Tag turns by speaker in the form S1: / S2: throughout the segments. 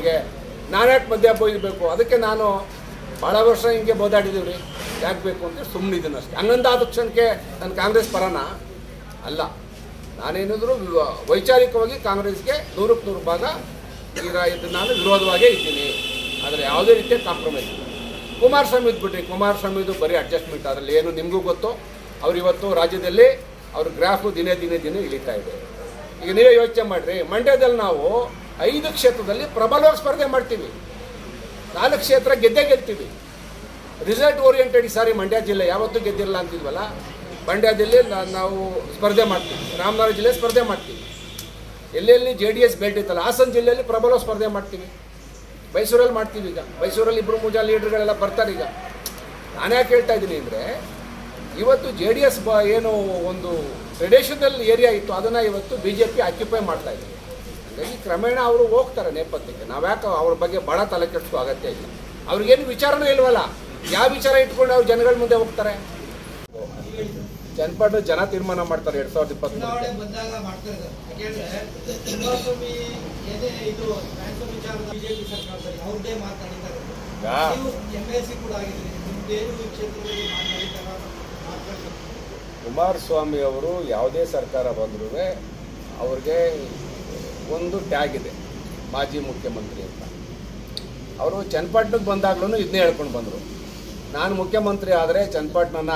S1: ಗೆ ನಾನ್ಯಾಕೆ ಮಧ್ಯ ಬೋಯ್ಬೇಕು ಅದಕ್ಕೆ ನಾನು ಭಾಳ ವರ್ಷ ಹಿಂಗೆ ಬೋದಾಡಿದ್ದೀವಿ ರೀ ಯಾಕೆ ಬೇಕು ಅಂತ ಸುಮ್ಮನಿದ್ದೀನಿ ಅಷ್ಟೇ ಹಂಗಂದಾದ ಕ್ಷಣಕ್ಕೆ ನಾನು ಕಾಂಗ್ರೆಸ್ ಪರನ ಅಲ್ಲ ನಾನೇನಿದ್ರು ವಿ- ವೈಚಾರಿಕವಾಗಿ ಕಾಂಗ್ರೆಸ್ಗೆ ನೂರಕ್ಕೆ ನೂರು ಭಾಗ ಈಗ ಇದು ನಾನು ವಿರೋಧವಾಗೇ ಇದ್ದೀನಿ ಆದರೆ ಯಾವುದೇ ರೀತಿಯ ಕಾಂಪ್ರಮೈಸ್ ಇಲ್ಲ ಕುಮಾರಸ್ವಾಮಿ ಇದ್ಬಿಟ್ರಿ ಕುಮಾರಸ್ವಾಮಿದು ಬರೀ ಅಡ್ಜಸ್ಟ್ಮೆಂಟ್ ಅದರಲ್ಲಿ ಏನು ನಿಮಗೂ ಗೊತ್ತು ಅವ್ರು ಇವತ್ತು ರಾಜ್ಯದಲ್ಲಿ ಅವ್ರ ಗ್ರಾಫು ದಿನೇ ದಿನೇ ದಿನೇ ಇಳಿತಾ ಇದೆ ಈಗ ನೀವೇ ಯೋಚನೆ ಮಾಡಿರಿ ಮಂಡ್ಯದಲ್ಲಿ ನಾವು ಐದು ಕ್ಷೇತ್ರದಲ್ಲಿ ಪ್ರಬಲವಾಗಿ ಸ್ಪರ್ಧೆ ಮಾಡ್ತೀವಿ ನಾಲ್ಕು ಕ್ಷೇತ್ರ ಗೆದ್ದೇ ಗೆಲ್ತೀವಿ ರಿಸಲ್ಟ್ ಓರಿಯೆಂಟೆಡ್ ಈ ಸಾರಿ ಮಂಡ್ಯ ಜಿಲ್ಲೆ ಯಾವತ್ತೂ ಗೆದ್ದಿರಲ್ಲ ಅಂತಿದ್ವಲ್ಲ ಮಂಡ್ಯದಲ್ಲಿ ನಾ- ನಾವು ಸ್ಪರ್ಧೆ ಮಾಡ್ತೀವಿ ರಾಮನಗರ ಜಿಲ್ಲೆ ಸ್ಪರ್ಧೆ ಮಾಡ್ತೀವಿ ಎಲ್ಲೆಲ್ಲಿ ಜೆ ಡಿ ಎಸ್ ಬೆಲ್ಟ್ ಇತ್ತಲ್ಲ ಹಾಸನ ಜಿಲ್ಲೆಯಲ್ಲಿ ಪ್ರಬಲ ಸ್ಪರ್ಧೆ ಮಾಡ್ತೀವಿ ಮೈಸೂರಲ್ಲಿ ಮಾಡ್ತೀವಿ ಈಗ ಮೈಸೂರಲ್ಲಿ ಇಬ್ಬರು ಮೂಜ ಲೀಡರ್ಗಳೆಲ್ಲ ಬರ್ತಾರೆ ಈಗ ನಾನು ಯಾಕೆ ಹೇಳ್ತಾ ಇದ್ದೀನಿ ಅಂದರೆ ಇವತ್ತು ಜೆ ಡಿ ಎಸ್ ಬ ಏನು ಒಂದು ಟ್ರೆಡಿಷನಲ್ ಏರಿಯಾ ಇತ್ತು ಅದನ್ನು ಇವತ್ತು ಬಿ ಜೆ ಪಿ ಆಕ್ಯುಪೈ ಮಾಡ್ತಾ ಇದೆ ಹಾಗಾಗಿ ಕ್ರಮೇಣ ಅವರು ಹೋಗ್ತಾರೆ ನೇಪಥ್ಯಕ್ಕೆ ನಾವ್ಯಾಕೆ ಅವ್ರ ಬಗ್ಗೆ ಭಾಳ ತಲೆ ಕೆಡಿಸೋ ಅಗತ್ಯ ಇಲ್ಲ ಅವ್ರಿಗೇನು ವಿಚಾರನೂ ಇಲ್ವಲ್ಲ ಯಾವ ವಿಚಾರ ಇಟ್ಕೊಂಡು ಅವ್ರು ಜನಗಳ ಮುಂದೆ ಹೋಗ್ತಾರೆ ಜನಪದ ಜನ ತೀರ್ಮಾನ ಮಾಡ್ತಾರೆ ಎರಡ್ ಸಾವಿರದ ಇಪ್ಪತ್ತ್ಮೂರು
S2: ಚುನಾವಣೆ ಬಂದಾಗ ಮಾಡ್ತಾ ಇದ್ದಾರೆ ಯಾಕೆಂದ್ರೆ ಕುಮಾರಸ್ವಾಮಿ ಏನೇ ಇದು ಟ್ರಾನ್ಸ್ಫರ್ ವಿಚಾರದ ಬಿಜೆಪಿ ಸರ್ಕಾರದಲ್ಲಿ ಅವ್ರದ್ದೇ ಮಾತಾಡಿದ್ದಾರೆ
S1: ಯಾ.
S2: ನೀವು ಎಂ ಎಸ್ ಸಿ ಕೂಡ ಆಗಿದ್ದೀರಿ ನಿಮ್ದೇನು ಈ ಕ್ಷೇತ್ರದಲ್ಲಿ ಮಾತಾಡಿದ್ದಾರ ಮಾತಾಡ್ತಾರೆ
S1: ಕುಮಾರಸ್ವಾಮಿ ಅವರು ಯಾವುದೇ ಸರ್ಕಾರ ಬಂದರೂ ಅವ್ರಿಗೆ ಒಂದು ಟ್ಯಾಗ್ ಇದೆ ಮಾಜಿ ಮುಖ್ಯಮಂತ್ರಿ ಅಂತ ಅವರು ಚನ್ನಪಟ್ಟಣಕ್ಕೆ ಬಂದಾಗ್ಲೂ ಇದನ್ನೇ ಹೇಳ್ಕೊಂಡು ಬಂದರು ನಾನು ಮುಖ್ಯಮಂತ್ರಿ ಆದರೆ ಚನ್ನಪಟ್ಟಣನ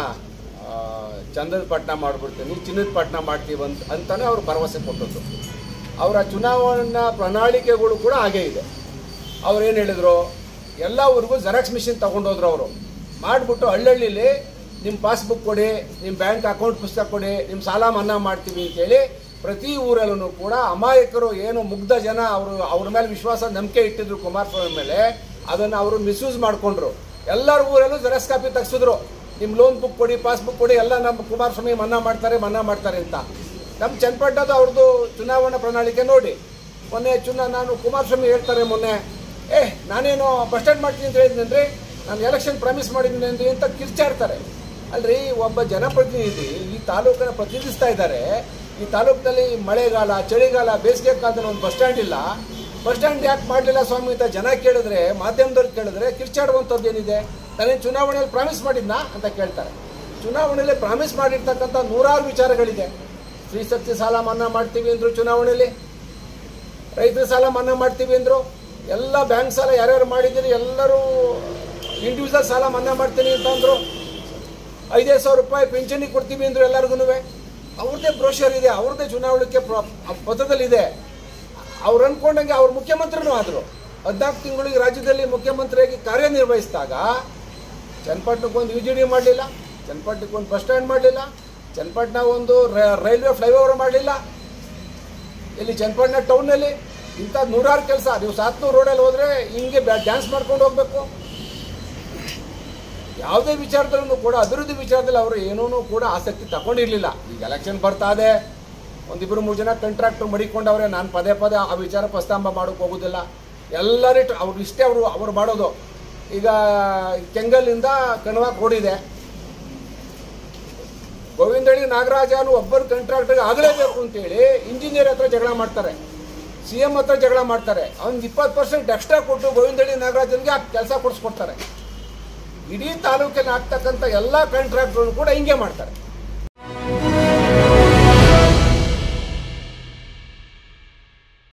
S1: ಚಂದದ ಪಟ್ಟಣ ಮಾಡಿಬಿಡ್ತೀನಿ ಚಿನ್ನದ ಪಟ್ಟಣ ಮಾಡ್ತೀವಿ ಅಂತ ಅಂತಲೇ ಅವ್ರು ಭರವಸೆ ಕೊಟ್ಟದ್ದು ಅವರ ಚುನಾವಣಾ ಪ್ರಣಾಳಿಕೆಗಳು ಕೂಡ ಹಾಗೇ ಇದೆ ಅವ್ರೇನು ಹೇಳಿದರು ಎಲ್ಲ ಊರಿಗೂ ಜೆರಾಕ್ಸ್ ಮಿಷಿನ್ ತೊಗೊಂಡೋದ್ರು ಅವರು ಮಾಡಿಬಿಟ್ಟು ಹಳ್ಳಹಳ್ಳಿಲಿ ನಿಮ್ಮ ಪಾಸ್ಬುಕ್ ಕೊಡಿ ನಿಮ್ಮ ಬ್ಯಾಂಕ್ ಅಕೌಂಟ್ ಪುಸ್ತಕ ಕೊಡಿ ನಿಮ್ಮ ಸಾಲ ಮನ್ನಾ ಮಾಡ್ತೀವಿ ಅಂತೇಳಿ ಪ್ರತಿ ಊರಲ್ಲೂ ಕೂಡ ಅಮಾಯಕರು ಏನು ಮುಗ್ಧ ಜನ ಅವರು ಅವ್ರ ಮೇಲೆ ವಿಶ್ವಾಸ ನಂಬಿಕೆ ಇಟ್ಟಿದ್ರು ಕುಮಾರಸ್ವಾಮಿ ಮೇಲೆ ಅದನ್ನು ಅವರು ಮಿಸ್ಯೂಸ್ ಮಾಡಿಕೊಂಡ್ರು ಎಲ್ಲರ ಊರಲ್ಲೂ ಜೆರಾಕ್ಸ್ ಕಾಪಿ ತೆಗ್ಸಿದ್ರು ನಿಮ್ಮ ಲೋನ್ ಬುಕ್ ಕೊಡಿ ಪಾಸ್ಬುಕ್ ಕೊಡಿ ಎಲ್ಲ ನಮ್ಮ ಕುಮಾರಸ್ವಾಮಿ ಮನ್ನಾ ಮಾಡ್ತಾರೆ ಮನ್ನಾ ಮಾಡ್ತಾರೆ ಅಂತ ನಮ್ಮ ಚನ್ನಪಟ್ಟಣದ ಅವ್ರದ್ದು ಚುನಾವಣಾ ಪ್ರಣಾಳಿಕೆ ನೋಡಿ ಮೊನ್ನೆ ಚುನಾ ನಾನು ಕುಮಾರಸ್ವಾಮಿ ಹೇಳ್ತಾರೆ ಮೊನ್ನೆ ಏ ನಾನೇನು ಬಸ್ ಸ್ಟ್ಯಾಂಡ್ ಮಾಡ್ತೀನಿ ಅಂತ ಹೇಳಿದ್ನೇನ್ರಿ ನಾನು ಎಲೆಕ್ಷನ್ ಪ್ರಾಮಿಸ್ ಮಾಡಿದ್ದೀನಿ ಅಂದ್ರಿ ಅಂತ ಕಿರ್ಚಾಡ್ತಾರೆ ಅಲ್ರಿ ಒಬ್ಬ ಜನಪ್ರತಿನಿಧಿ ಈ ತಾಲೂಕನ್ನು ಪ್ರತಿನಿಧಿಸ್ತಾ ಇದ್ದಾರೆ ಈ ತಾಲೂಕಿನಲ್ಲಿ ಮಳೆಗಾಲ ಚಳಿಗಾಲ ಬೇಸಿಗೆ ಕಾಲದಲ್ಲಿ ಒಂದು ಬಸ್ ಸ್ಟ್ಯಾಂಡ್ ಇಲ್ಲ ಬಸ್ ಸ್ಟ್ಯಾಂಡ್ ಯಾಕೆ ಮಾಡಲಿಲ್ಲ ಸ್ವಾಮಿ ಅಂತ ಜನ ಕೇಳಿದ್ರೆ ಮಾಧ್ಯಮದವ್ರು ಕೇಳಿದ್ರೆ ಕಿರ್ಚಾಡುವಂಥದ್ದು ಏನಿದೆ ನಾನೇನು ಚುನಾವಣೆಯಲ್ಲಿ ಪ್ರಾಮಿಸ್ ಮಾಡಿದ್ನಾ ಅಂತ ಕೇಳ್ತಾರೆ ಚುನಾವಣೆಯಲ್ಲಿ ಪ್ರಾಮಿಸ್ ಮಾಡಿರ್ತಕ್ಕಂಥ ನೂರಾರು ವಿಚಾರಗಳಿದೆ ಸ್ತ್ರೀ ಶಕ್ತಿ ಸಾಲ ಮನ್ನಾ ಮಾಡ್ತೀವಿ ಅಂದರು ಚುನಾವಣೆಯಲ್ಲಿ ರೈತರ ಸಾಲ ಮನ್ನಾ ಮಾಡ್ತೀವಿ ಅಂದರು ಎಲ್ಲ ಬ್ಯಾಂಕ್ ಸಾಲ ಯಾರ್ಯಾರು ಮಾಡಿದ್ದೀರಿ ಎಲ್ಲರೂ ಇಂಡಿವಿಜುವಲ್ ಸಾಲ ಮನ್ನಾ ಮಾಡ್ತೀನಿ ಅಂತ ಅಂದರು ಐದೈದು ಸಾವಿರ ರೂಪಾಯಿ ಪಿಂಚಣಿ ಕೊಡ್ತೀವಿ ಅಂದರು ಎಲ್ಲರಿಗೂ ಅವ್ರದ್ದೇ ಬ್ರೋಷರ್ ಇದೆ ಅವ್ರದ್ದೇ ಚುನಾವಣೆಗೆ ಪ್ರ- ಪತ್ರದಲ್ಲಿದೆ ಅವ್ರು ಅಂದ್ಕೊಂಡಂಗೆ ಅವ್ರು ಮುಖ್ಯಮಂತ್ರಿನೂ ಆದರು ಹದಿನಾಲ್ಕು ತಿಂಗಳಿಗೆ ರಾಜ್ಯದಲ್ಲಿ ಮುಖ್ಯಮಂತ್ರಿಯಾಗಿ ಕಾರ್ಯನಿರ್ವಹಿಸಿದಾಗ ಚನ್ನಪಟ್ಟಣಕ್ಕೆ ಒಂದು ಯು ಜಿ ಡಿ ಮಾಡಲಿಲ್ಲ ಚನ್ನಪಟ್ಟಣಕ್ಕೆ ಒಂದು ಬಸ್ ಸ್ಟ್ಯಾಂಡ್ ಮಾಡಲಿಲ್ಲ ಚನ್ನಪಟ್ಟಣ ಒಂದು ರ- ರೈಲ್ವೆ ಫ್ಲೈಓವರ್ ಮಾಡಲಿಲ್ಲ ಇಲ್ಲಿ ಚನ್ನಪಟ್ಟಣ ಟೌನಲ್ಲಿ ಇಂಥ ನೂರಾರು ಕೆಲಸ ನೀವು ಸಾತ್ನೂರು ರೋಡಲ್ಲಿ ಹೋದರೆ ಹಿಂಗೆ ಡ್ಯಾನ್ಸ್ ಮಾಡ್ಕೊಂಡು ಹೋಗಬೇಕು ಯಾವುದೇ ವಿಚಾರದಲ್ಲೂ ಕೂಡ ಅಭಿವೃದ್ಧಿ ವಿಚಾರದಲ್ಲಿ ಅವರು ಏನೂ ಕೂಡ ಆಸಕ್ತಿ ತಗೊಂಡಿರಲಿಲ್ಲ ಈಗ ಎಲೆಕ್ಷನ್ ಬರ್ತಾ ಇದೆ ಒಂದಿಬ್ಬರು ಮೂರು ಜನ ಕಾಂಟ್ರಾಕ್ಟರ್ ಮಡಿಕೊಂಡವ್ರೆ ನಾನು ಪದೇ ಪದೇ ಆ ವಿಚಾರ ಪ್ರಸ್ತಾಪ ಮಾಡೋಕೆ ಹೋಗೋದಿಲ್ಲ ಎಲ್ಲರೂ ಅವ್ರು ಇಷ್ಟೇ ಅವರು ಅವ್ರು ಮಾಡೋದು ಈಗ ಕೆಂಗಲ್ಲಿಂದ ಕಣ್ವಾಕ್ ರೋಡಿದೆ ಗೋವಿಂದಳ್ಳಿ ನಾಗರಾಜನು ಒಬ್ಬರು ಕಾಂಟ್ರಾಕ್ಟರ್ಗೆ ಆಗಲೇಬೇಕು ಅಂತೇಳಿ ಇಂಜಿನಿಯರ್ ಹತ್ರ ಜಗಳ ಮಾಡ್ತಾರೆ ಸಿ ಎಂ ಹತ್ರ ಜಗಳ ಮಾಡ್ತಾರೆ ಅವ್ನಿಗೆ ಇಪ್ಪತ್ತು ಪರ್ಸೆಂಟ್ ಎಕ್ಸ್ಟ್ರಾ ಕೊಟ್ಟು ಗೋವಿಂದಳ್ಳಿ ನಾಗರಾಜನ್ಗೆ ಆ ಕೆಲಸ ಕೊಡಿಸ್ಕೊಡ್ತಾರೆ ಇಡೀ ತಾಲೂಕಿನ ಆಗ್ತಕ್ಕಂಥ ಎಲ್ಲ ಕಾಂಟ್ರಾಕ್ಟ್ರು ಕೂಡ ಹಿಂಗೆ ಮಾಡ್ತಾರೆ